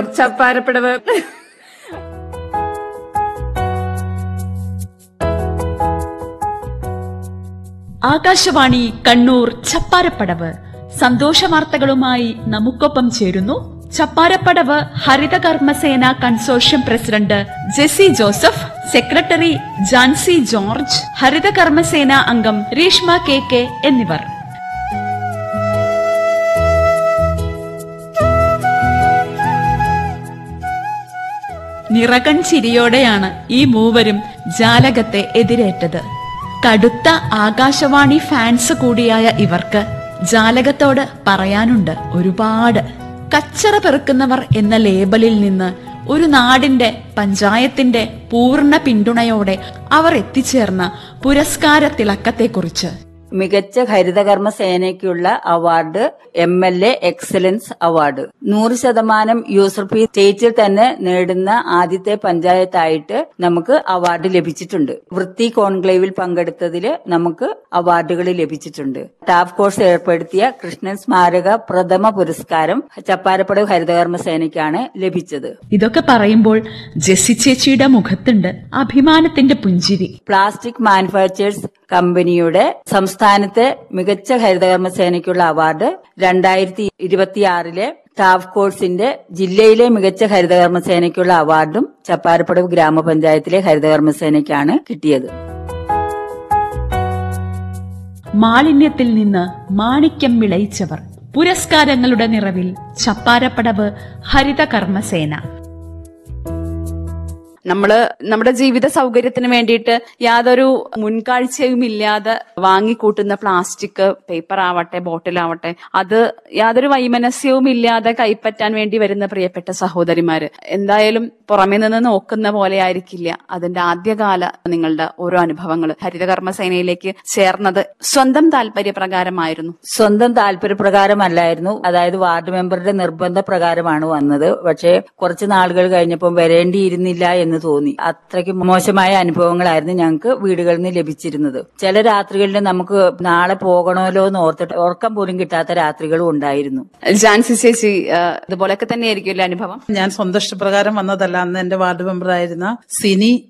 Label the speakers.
Speaker 1: ചപ്പാരപ്പടവ്
Speaker 2: ആകാശവാണി കണ്ണൂർ ചപ്പാരപ്പടവ് സന്തോഷവാർത്തകളുമായി നമുക്കൊപ്പം ചേരുന്നു Chapparappadavu Harithakarmasena consortium president Jessy Joseph secretary Jancy George Harithakarmasena അംഗം രേഷ്മ കെ കെ എന്നിവർ നിറകൺ ചിരിയോടെയാണ് ഈ മൂവരും ജാലകത്തെ എതിരേറ്റത് കടുത്ത ആകാശവാണി ഫാൻസ് കൂടിയായ ഇവർക്ക് ജാലകത്തോട് പറയാനുണ്ട് ഒരുപാട് കച്ചറ പെറുക്കുന്നവർ എന്ന ലേബലിൽ നിന്ന് ഒരു നാടിന്റെ പഞ്ചായത്തിന്റെ പൂർണ്ണ പിന്തുണയോടെ അവർ എത്തിച്ചേർന്ന പുരസ്കാര തിളക്കത്തെക്കുറിച്ച്
Speaker 3: മികച്ച ഹരിതകർമ്മ സേനയ്ക്കുള്ള award M L A excellence award നൂറ് ശതമാനം യൂസർ ഫീ സ്റ്റേറ്റിൽ തന്നെ നേടുന്ന ആദ്യത്തെ പഞ്ചായത്തായിട്ട് നമുക്ക് അവാർഡ് ലഭിച്ചിട്ടുണ്ട് വൃത്തി കോൺക്ലേവിൽ പങ്കെടുത്തതിൽ നമുക്ക് അവാർഡുകൾ ലഭിച്ചിട്ടുണ്ട് ടാഫ് കോഴ്സ് ഏർപ്പെടുത്തിയ കൃഷ്ണൻ സ്മാരക പ്രഥമ പുരസ്കാരം ചപ്പാരപ്പടവ് ഹരിതകർമ്മ സേനയ്ക്കാണ് ലഭിച്ചത്
Speaker 2: ഇതൊക്കെ പറയുമ്പോൾ ജെസ്സി ചേച്ചിയുടെ മുഖത്തുണ്ട് അഭിമാനത്തിന്റെ പുഞ്ചിരി
Speaker 3: പ്ലാസ്റ്റിക് മാനുഫാക്ചേഴ്സ് കമ്പനിയുടെ സംസ്ഥാനത്തെ മികച്ച ഹരിതകർമ്മ സേനയ്ക്കുള്ള അവാർഡ് രണ്ടായിരത്തി ഇരുപത്തിയാറിലെ ടാഫ് കോഴ്സിന്റെ ജില്ലയിലെ മികച്ച ഹരിതകർമ്മ സേനയ്ക്കുള്ള അവാർഡും ചപ്പാരപ്പടവ് ഗ്രാമപഞ്ചായത്തിലെ ഹരിതകർമ്മ സേനയ്ക്കാണ് കിട്ടിയത്
Speaker 2: മാലിന്യത്തിൽ നിന്ന് മാണിക്യം വിളയിച്ചവർ പുരസ്കാരങ്ങളുടെ നിറവിൽ ചപ്പാരപ്പടവ് ഹരിതകർമ്മസേന
Speaker 1: നമ്മള് നമ്മുടെ ജീവിത സൗകര്യത്തിന് വേണ്ടിയിട്ട് യാതൊരു മുൻകാഴ്ചയും ഇല്ലാതെ വാങ്ങിക്കൂട്ടുന്ന പ്ലാസ്റ്റിക് പേപ്പർ ആവട്ടെ ബോട്ടിലാവട്ടെ അത് യാതൊരു വൈമനസ്യവും ഇല്ലാതെ കൈപ്പറ്റാൻ വേണ്ടി വരുന്ന പ്രിയപ്പെട്ട സഹോദരിമാര് എന്തായാലും പുറമെ നിന്ന് നോക്കുന്ന പോലെ ആയിരിക്കില്ല അതിന്റെ ആദ്യകാല നിങ്ങളുടെ ഓരോ അനുഭവങ്ങൾ ഹരിതകർമ്മ സേനയിലേക്ക് ചേർന്നത് സ്വന്തം താല്പര്യപ്രകാരമായിരുന്നു
Speaker 3: സ്വന്തം താല്പര്യപ്രകാരമല്ലായിരുന്നു അതായത് വാർഡ് മെമ്പറുടെ നിർബന്ധ പ്രകാരമാണ് വന്നത് പക്ഷേ കുറച്ച് നാളുകൾ കഴിഞ്ഞപ്പോൾ വരേണ്ടിയിരുന്നില്ല എന്ന് തോന്നി അത്രയ്ക്ക് മോശമായ അനുഭവങ്ങളായിരുന്നു ഞങ്ങൾക്ക് വീടുകളിൽ നിന്ന് ലഭിച്ചിരുന്നത് ചില രാത്രികളിൽ നമുക്ക് നാളെ പോകണമല്ലോ എന്ന് ഓർത്തിട്ട് ഉറക്കം പോലും കിട്ടാത്ത രാത്രികളും ഉണ്ടായിരുന്നു
Speaker 1: ജാൻസി ചേച്ചി ആ, ഇതുപോലൊക്കെ തന്നെയായിരിക്കുമല്ലോ അനുഭവം
Speaker 4: ഞാൻ സ്വന്തം ഇഷ്ടപ്രകാരം വന്നതല്ല അന്ന് എന്റെ വാർഡ് മെമ്പറായിരുന്ന സിനി